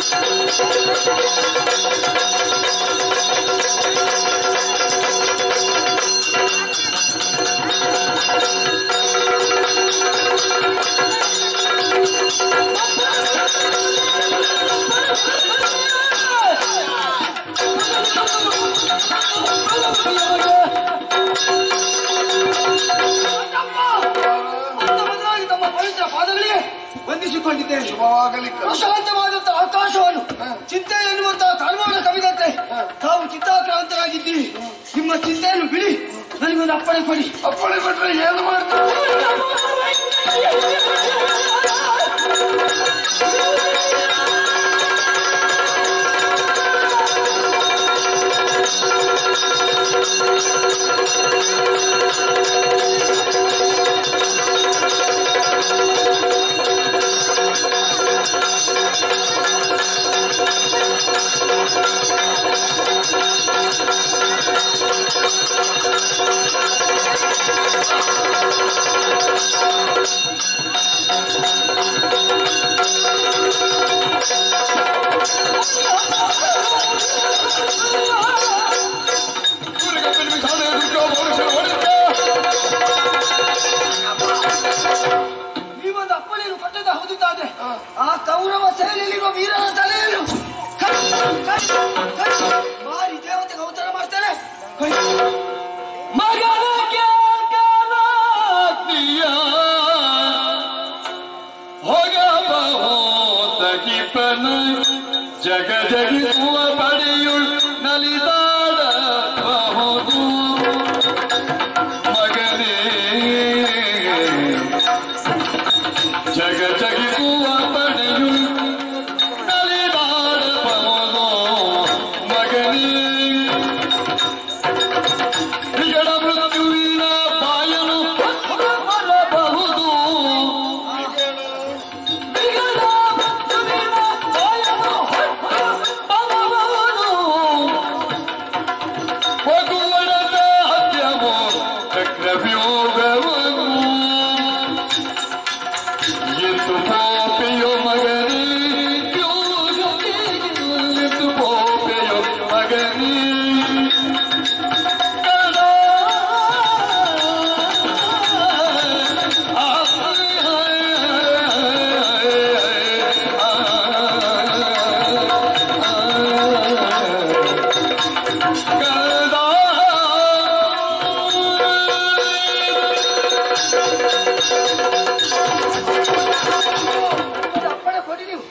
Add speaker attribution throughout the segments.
Speaker 1: ಬದಲಾಗಿ ತಮ್ಮ ಪವಿತ್ರ ಪಾದಗಳಿಗೆ ವಂದಿಸಿಕೊಂಡಿದ್ದೇನೆ
Speaker 2: ಶುಭವಾಗಲಿ
Speaker 1: ಪ್ರಶಾಂತವಾದಂತಹ ಆಕಾಶವನ್ನು ಚಿಂತೆ ಎನ್ನುವಂತಹ ತನ್ಮಾನ ಕವಿದಂತೆ ತಾವು ಚಿತ್ತಾಕ್ರಾಂತರಾಗಿದ್ದೀರಿ ನಿಮ್ಮ ಚಿಂತೆಯನ್ನು ಬಿಡಿ ನನಗೊಂದು ಅಪ್ಪಣೆ ಕೊಡಿ
Speaker 2: ಅಪ್ಪಣೆ ಕೊಟ್ರೆ ಏನು ಮಾಡ್ತಾರೆ
Speaker 1: ನೀವೊಂದು ಅಪ್ಪಣೆಯನ್ನು ಕೊಟ್ಟದ ಹೌದಾದ್ರೆ ಆ ಕೌರವ ಸೇನೆಯಲ್ಲಿರುವ ವೀರನ ತಲೆಯನ್ನು ಕಟ್, ಕಟ್, ಕಟ್, ಮಾರಿ ದೇವತೆಗೆ ಅವತಾರ ಮಾಡ್ತಾರೆ ಕೊಯ್.
Speaker 3: ಮಗನ ಜ್ಞಾನಾಗ್ನಿಯ ಹೊಗಬಹುದಗಿಪನ ಜಗ ಜಗಿಸುವ ಪಡೆಯುಳ್ ನಲಿದಾಡಬಹುದು ಮಗನೇ ಜಗ ಜಗಿಸುವ ಪಡೆಯುಳ್ ನಲಿದಾಡಬಹುದು ಮಗನೇ ವಿಜಡ ಮೃತ್ಯುವಿನ ಬಾಯನು ಬರಬಹುದು ವಿಜಡ ಮೃತ್ಯುವಿನ ಬಾಯನು ಬರಬಹುದು ವಧುವರದ ಹತ್ಯವೋ ಚಕ್ರವ್ಯೂಹವನ್ನು ಎಂದು ಪೋಪೆಯೋ ಮಗನೇ ಎಂದು ಪೋಪೆಯೋ ಮಗನೇ
Speaker 1: ಒಂದು ಅಪ್ಪಣೆ ಕೊಡಿ ನೀವು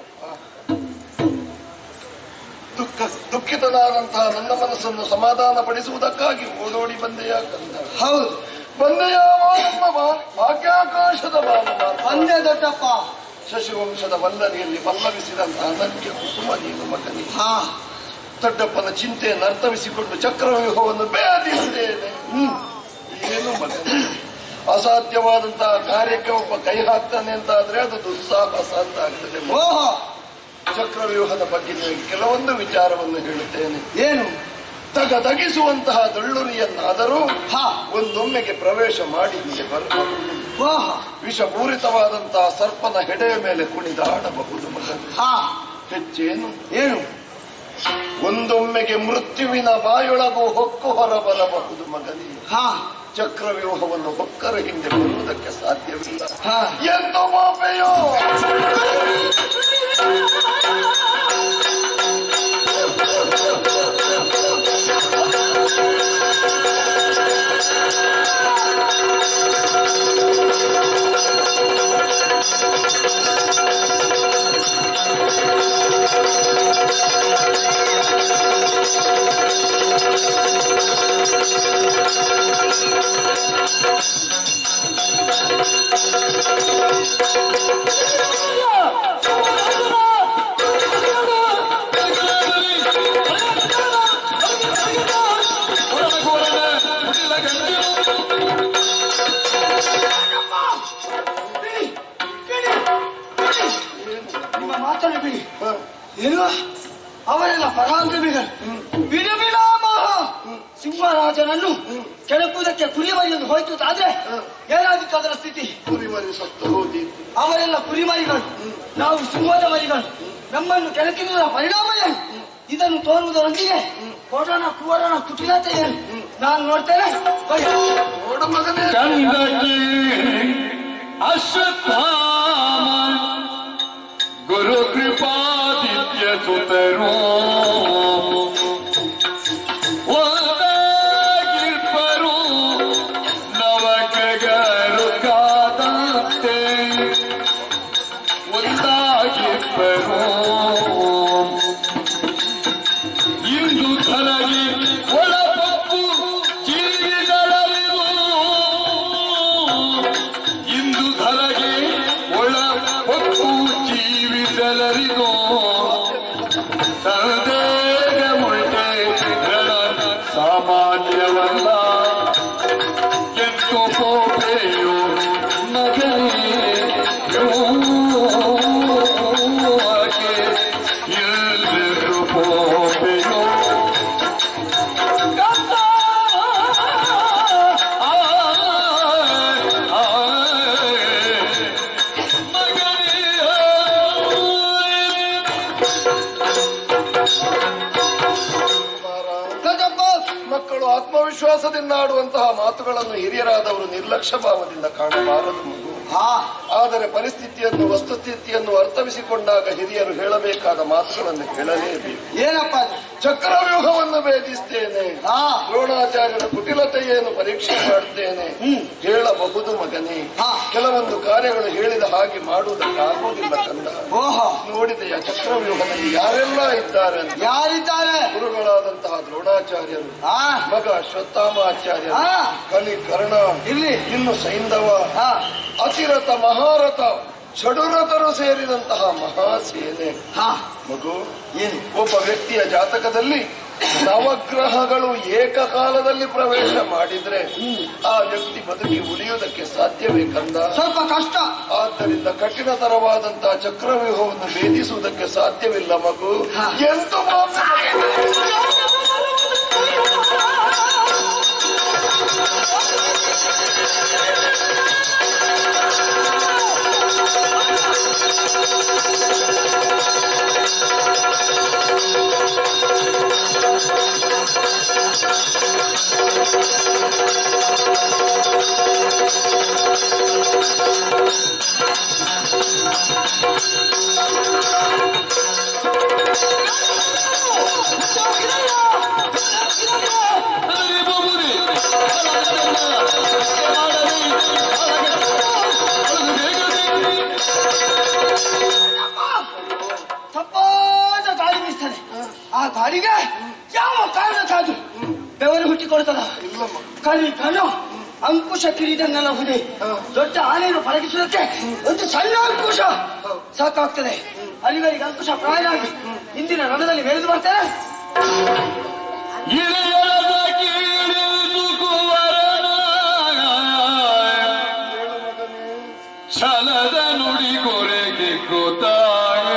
Speaker 2: ದುಃಖ ದುಃಖಿತನಾದಂತಹ ನನ್ನ ಮನಸ್ಸನ್ನು ಸಮಾಧಾನ ಪಡಿಸುವುದಕ್ಕಾಗಿ ಓಡೋಡಿ ಬಂದೆಯ ಕಂದ
Speaker 1: ಹೌದು
Speaker 2: ಬಂದೆಯ ಮಾನಮ್ಮ ಭಾ- ಭಾಗ್ಯಾಕಾಶದ ಬಾಲಮ
Speaker 1: ಒಂದೇ ದೊಡ್ಡಪ್ಪ
Speaker 2: ಶಶಿವಂಶದ ವಲ್ಲರಿಯಲ್ಲಿ ಪಲ್ಲವಿಸಿದಂತಹ ನನಗೆ ಕುಸುಮ ನೀನು ಮಗನಿ
Speaker 1: ಹಾ
Speaker 2: ದೊಡ್ಡಪ್ಪನ ಚಿಂತೆಯನ್ನು ಅರ್ಥವಿಸಿಕೊಂಡು ಚಕ್ರವ್ಯೂಹವನ್ನು ಬೇದಿದ್ದೇನೆ ಏನು ಮಗನೇ ಅಸಾಧ್ಯವಾದಂತಹ ಕಾರ್ಯಕ್ಕೆ ಒಬ್ಬ ಕೈ ಹಾಕ್ತಾನೆ ಅಂತಾದ್ರೆ ಅದು ದುಸ್ಸಾಹಸ ಅಂತ ಆಗ್ತದೆ
Speaker 1: ಓಹೋ
Speaker 2: ಚಕ್ರವ್ಯೂಹದ ಬಗ್ಗೆ ನಿಮಗೆ ಕೆಲವೊಂದು ವಿಚಾರವನ್ನು ಹೇಳುತ್ತೇನೆ
Speaker 1: ಏನು
Speaker 2: ತಗದಗಿಸುವಂತಹ ದಳ್ಳುರಿಯನ್ನಾದರೂ
Speaker 1: ಹಾ
Speaker 2: ಒಂದೊಮ್ಮೆಗೆ ಪ್ರವೇಶ ಮಾಡಿ ಹಿಂದೆ ಬರಬಹುದು
Speaker 1: ಓಹೋ
Speaker 2: ವಿಷಪೂರಿತವಾದಂತಹ ಸರ್ಪನ ಹೆಡೆಯ ಮೇಲೆ ಕುಣಿದಾಡಬಹುದು ಮಗ
Speaker 1: ಹಾ
Speaker 2: ಹೆಚ್ಚೇನು
Speaker 1: ಏನು
Speaker 2: ಒಂದೊಮ್ಮೆಗೆ ಮೃತ್ಯುವಿನ ಬಾಯೊಳಗೂ ಹೊಕ್ಕು ಹೊರಬರಬಹುದು ಮಗನಿ
Speaker 1: ಹಾ
Speaker 2: ಚಕ್ರವ್ಯೂಹವನ್ನು ಹೊಕ್ಕರ ಹಿಂದೆ ಬರುವುದಕ್ಕೆ ಸಾಧ್ಯವಿಲ್ಲ
Speaker 1: ಹಾ
Speaker 2: ಎಂದು ಮಾಪೆಯೋ
Speaker 1: ನಿಮ್ಮ ಮಾತನ್ನು ಬಿಡಿ ಏನು ಅವರೆಲ್ಲ ಪರಾಂಗಮಿಗಳು ಬಿಡು ಬಿಡಾಮಹ ಸಿಂಹರಾಜನನ್ನು ಕೆಳಕುವುದಕ್ಕೆ ಕುರಿಮರಿಯನ್ನು ಹೋಯ್ತು ಆದ್ರೆ ಏನಾದಿತ್ತು ಅದರ ಸ್ಥಿತಿ
Speaker 2: ಕುರಿಮರಿ ಸತ್ತು ಹೋದಿತ್ತು
Speaker 1: ಅವರೆಲ್ಲ ಕುರಿಮರಿಗಳು ನಾವು ಸಿಂಹದ ಮರಿಗಳು ನಮ್ಮನ್ನು ಕೆಳಕಿರುವ ಪರಿಣಾಮ ಏನು ಇದನ್ನು ತೋರುವುದರೊಂದಿಗೆ ಕೋಟನ ಕುವರನ ಕುಟಿಲತೆ ಏನು ನಾನು ನೋಡ್ತೇನೆ ಹೋಗಿ.
Speaker 2: ನೋಡ ಮಗನೇ
Speaker 3: ಕಂದಕಿ ಅಶ್ವತ್ಥಾಮ ಗುರು ಕೃಪಾದಿತ್ಯ ಸುತರು ಒಂದಾಗಿರ್ಪರು ನವಕಗರು ಕಾದಂತೆ ಒಂದಾಗಿರ್ಪರು ಇಂದು ಧರಗಿ ಒಳಪಪ್ಪು ಜೀವಿಗಳರಿದು ಇಂದು ಧರಗೆ ಒಳಪಪ್ಪು ಜೀವಿಗಳರಿದು ಸಂದೇಹ ಮುಳ್ಳೆ ರಣ ಸಾಮಾನ್ಯವಲ್ಲ ಎಂದು ಕೋಪೆಯು ನಗನೇ ಯೋಗೆ ಎಲ್ಲರೂ ಕೋಪೆಯೋ
Speaker 2: ಕುಮಾರ
Speaker 1: ಗಜಪ್ಪ.
Speaker 2: ಮಕ್ಕಳು ಆತ್ಮವಿಶ್ವಾಸದಿಂದ ಆಡುವಂತಹ ಮಾತುಗಳನ್ನು ಹಿರಿಯರಾದವರು ನಿರ್ಲಕ್ಷ್ಯ ಭಾವದಿಂದ ಕಾಣಬಾರದು ಮಗು
Speaker 1: ಹಾ
Speaker 2: ಆದರೆ ಪರಿಸ್ಥಿತಿಯನ್ನು ವಸ್ತುಸ್ಥಿತಿಯನ್ನು ಅರ್ಥವಿಸಿಕೊಂಡಾಗ ಹಿರಿಯರು ಹೇಳಬೇಕಾದ ಮಾತುಗಳನ್ನು ಹೇಳಲೇಬೇಕು
Speaker 1: ಏನಪ್ಪ ಅದು?
Speaker 2: ಚಕ್ರವ್ಯೂಹವನ್ನು ಭೇದಿಸ್ತೇನೆ
Speaker 1: ಹಾ
Speaker 2: ದ್ರೋಣಾಚಾರ್ಯರ ಕುಟಿಲತೆಯನ್ನು ಪರೀಕ್ಷೆ ಮಾಡುತ್ತೇನೆ ಹೇಳಬಹುದು ಮಗನೇ
Speaker 1: ಹಾ.
Speaker 2: ಕೆಲವೊಂದು ಕಾರ್ಯಗಳು ಹೇಳಿದ ಹಾಗೆ ಮಾಡುವುದಕ್ಕಾಗುವುದಿಲ್ಲ ಕಂದ
Speaker 1: ಓಹೋ
Speaker 2: ನೋಡಿದೆಯ ಚಕ್ರವ್ಯೂಹದಲ್ಲಿ ಯಾರೆಲ್ಲ ಇದ್ದಾರೆ ಅಂತ
Speaker 1: ಯಾರಿದ್ದಾರೆ
Speaker 2: ಗುರುಗಳಾದಂತಹ ದ್ರೋಣಾಚಾರ್ಯರು
Speaker 1: ಹಾ
Speaker 2: ಮಗ ಅಶ್ವತ್ಥಾಮಾಚಾರ್ಯರು
Speaker 1: ಹಾ.
Speaker 2: ಕಲಿ ಕರ್ಣ
Speaker 1: ಇಲ್ಲಿ
Speaker 2: ಇನ್ನು ಸೈಂಧವ
Speaker 1: ಹಾ
Speaker 2: ಅತಿರಥ ಮಹಾರಥ ಷಡುರಥರು ಸೇರಿದಂತಹ ಮಹಾಸೇನೆ
Speaker 1: ಹಾ
Speaker 2: ಮಗು
Speaker 1: ಏನು
Speaker 2: ಒಬ್ಬ ವ್ಯಕ್ತಿಯ ಜಾತಕದಲ್ಲಿ ನವಗ್ರಹಗಳು ಏಕಕಾಲದಲ್ಲಿ ಪ್ರವೇಶ ಮಾಡಿದ್ರೆ ಆ ವ್ಯಕ್ತಿ ಬದುಕಿ ಉಳಿಯುವುದಕ್ಕೆ ಸಾಧ್ಯವೇ ಕಂದ
Speaker 1: ಸ್ವಲ್ಪ ಕಷ್ಟ
Speaker 2: ಆದ್ದರಿಂದ ಕಠಿಣತರವಾದಂತಹ ಚಕ್ರವ್ಯೂಹವನ್ನು ಭೇದಿಸುವುದಕ್ಕೆ ಸಾಧ್ಯವಿಲ್ಲ ಮಗು
Speaker 1: ಹಾ.
Speaker 2: ಎಂತ ಮಾತು
Speaker 1: ತಪ್ಪಾದ ಗಾಳಿ ಬೀಸ್ತಾನೆ ಆ ಗಾಳಿಗೆ ಯಾವ ಕಾರಣ ಕಾದು ಬೆವರು ಹುಟ್ಟಿಕೊಳ್ತದ
Speaker 2: ಇಲ್ಲ ಮಗು
Speaker 1: ಕಲಿ ಕಣ್ಣು ಅಂಕುಶ ಕಿರಿದಂಗಲ್ಲ ಹುಡಿ ದೊಡ್ಡ ಆನೆಯನ್ನು ಪಳಗಿಸುವುದಕ್ಕೆ ಒಂದು ಸಣ್ಣ ಅಂಕುಶ ಸಾಕಾಗ್ತದೆ ಅಲ್ಲಿವರೆಗೆ ಅಂಕುಶ ಪ್ರಾಯನಾಗಿ ಇಂದಿನ ರಣದಲ್ಲಿ ಮೆರೆದು ಬರ್ತೇನೆ
Speaker 3: ಛಲದ ನುಡಿ ಕೊರೆಗೆ ಗೊತ್ತಾಯ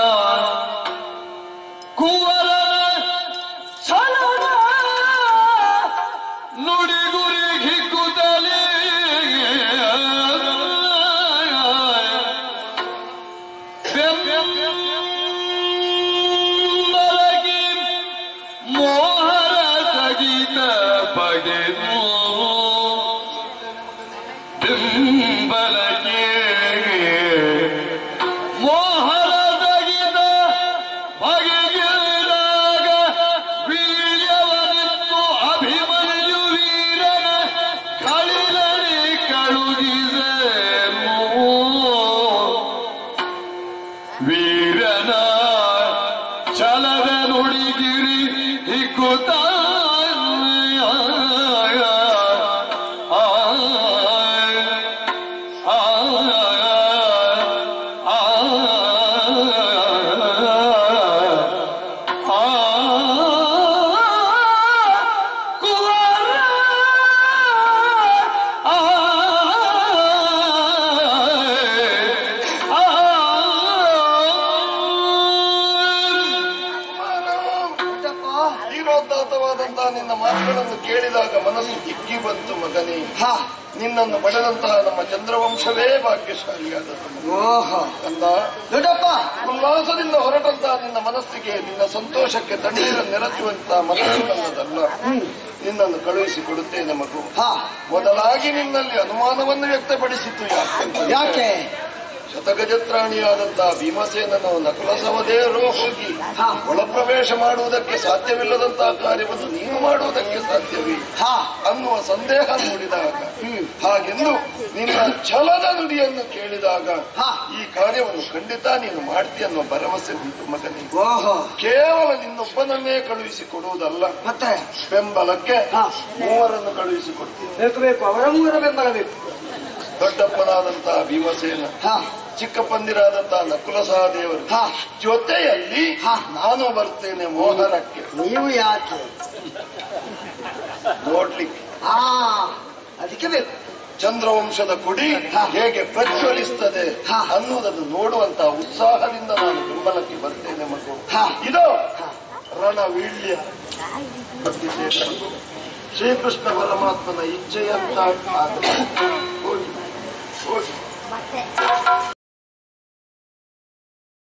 Speaker 3: ಕುವರನ ಛಲದ ನುಡಿ ಗುರಿ ಹಿಕ್ಕುತ್ತಲೇ ಬೆಂಬಲಗಿ ಮೋಹರ ಸಗಿತ ಬಗೆದು ಬೆಂಬಲಗೆ ಮೋಹರ ಸಗಿತ ಬಗೆಗಿದಾಗ ವೀರ್ಯವನಿತ್ತು ಅಭಿಮನ್ಯು ವೀರನ ಕಳಿಲನೆ ಕಳುಗಿಸೆನು ವೀರನ ಛಲದ ನುಡಿಗಿರಿ ಹಿಕ್ಕುತ್ತ
Speaker 2: ಕಾರ್ಯವನ್ನು ಕೇಳಿದಾಗ ಮನಸ್ಸು ಹಿಗ್ಗಿ ಬಂತು ಮಗನೇ
Speaker 1: ಹಾ
Speaker 2: ನಿನ್ನನ್ನು ಪಡೆದಂತಹ ನಮ್ಮ ಚಂದ್ರವಂಶವೇ ಭಾಗ್ಯಶಾಲಿಯಾದದ್ದು
Speaker 1: ಓಹೋ
Speaker 2: ಕಂದ
Speaker 1: ದೊಡ್ಡಪ್ಪ
Speaker 2: ಉಲ್ಲಾಸದಿಂದ ಹೊರಟಂತಹ ನಿನ್ನ ಮನಸ್ಸಿಗೆ ನಿನ್ನ ಸಂತೋಷಕ್ಕೆ ತಣ್ಣೀರನ್ನು ನೆರಚುವಂತಹ ಮನಸ್ಸು ನನ್ನದಲ್ಲ ನಿನ್ನನ್ನು ಕಳುಹಿಸಿ ಕೊಡುತ್ತೇನೆ ಮಗು
Speaker 1: ಹಾ
Speaker 2: ಮೊದಲಾಗಿ ನಿನ್ನಲ್ಲಿ ಅನುಮಾನವನ್ನು ವ್ಯಕ್ತಪಡಿಸಿತು ಯಾಕೆ
Speaker 1: ಯಾಕೆ
Speaker 2: ಶತಗಜತ್ರಾಣಿಯಾದಂತಹ ಭೀಮಸೇನನು ನಕಲಸವದೇವರು ಹೋಗಿ
Speaker 1: ಹಾ.
Speaker 2: ಒಳಪ್ರವೇಶ ಮಾಡುವುದಕ್ಕೆ ಸಾಧ್ಯವಿಲ್ಲದಂತಹ ಕಾರ್ಯವನ್ನು ನೀನು ಮಾಡುವುದಕ್ಕೆ ಸಾಧ್ಯವೇ
Speaker 1: ಹಾ
Speaker 2: ಅನ್ನುವ ಸಂದೇಹ ಮೂಡಿದಾಗ ಹಾಗೆಂದು ನಿನ್ನ ಛಲದ ನುಡಿಯನ್ನು ಕೇಳಿದಾಗ
Speaker 1: ಹಾ.
Speaker 2: ಈ ಕಾರ್ಯವನ್ನು ಖಂಡಿತ ನೀನು ಮಾಡ್ತಿ ಅನ್ನುವ ಭರವಸೆ ಉಂಟು ಮಗನಿಗೆ
Speaker 1: ಓಹೋ
Speaker 2: ಕೇವಲ ನಿನ್ನೊಬ್ಬನನ್ನೇ ಕಳುಹಿಸಿಕೊಡುವುದಲ್ಲ
Speaker 1: ಮತ್ತೆ
Speaker 2: ಬೆಂಬಲಕ್ಕೆ
Speaker 1: ಹಾ.
Speaker 2: ಮೂವರನ್ನು ಕಳುಹಿಸಿಕೊಡ್ತೀನಿ
Speaker 1: ಬೇಕು ಬೇಕು ಅವರ ಮೂವರ ಬೆಂಬಲ ಬೇಕು
Speaker 2: ದೊಡ್ಡಪ್ಪನಾದಂತಹ ಭೀಮಸೇನ
Speaker 1: ಹಾ
Speaker 2: ಚಿಕ್ಕಪ್ಪಂದಿರಾದಂತಹ ನಕುಲ ಸಹದೇವರು
Speaker 1: ಹಾ.
Speaker 2: ಜೊತೆಯಲ್ಲಿ
Speaker 1: ಹಾ.
Speaker 2: ನಾನು ಬರ್ತೇನೆ ಮೋಹರಕ್ಕೆ
Speaker 1: ನೀವು ಯಾಕೆ
Speaker 2: ನೋಡ್ಲಿಕ್ಕೆ
Speaker 1: ಹಾ ಅದಕ್ಕೆ ಬೇಕು
Speaker 2: ಚಂದ್ರವಂಶದ ಕುಡಿ
Speaker 1: ಹಾ.
Speaker 2: ಹೇಗೆ ಪ್ರಜ್ವಲಿಸ್ತದೆ
Speaker 1: ಹಾ.
Speaker 2: ಅನ್ನುವುದನ್ನು ನೋಡುವಂತಹ ಉತ್ಸಾಹದಿಂದ ನಾನು ಬೆಂಬಲಕ್ಕೆ ಬರ್ತೇನೆ ಮಗು
Speaker 1: ಹಾ.
Speaker 2: ಇದು
Speaker 1: ಹಾ.
Speaker 2: ರಣವೀಳ್ಯ ಶ್ರೀಕೃಷ್ಣ ಪರಮಾತ್ಮನ ಇಚ್ಛೆಯಂತ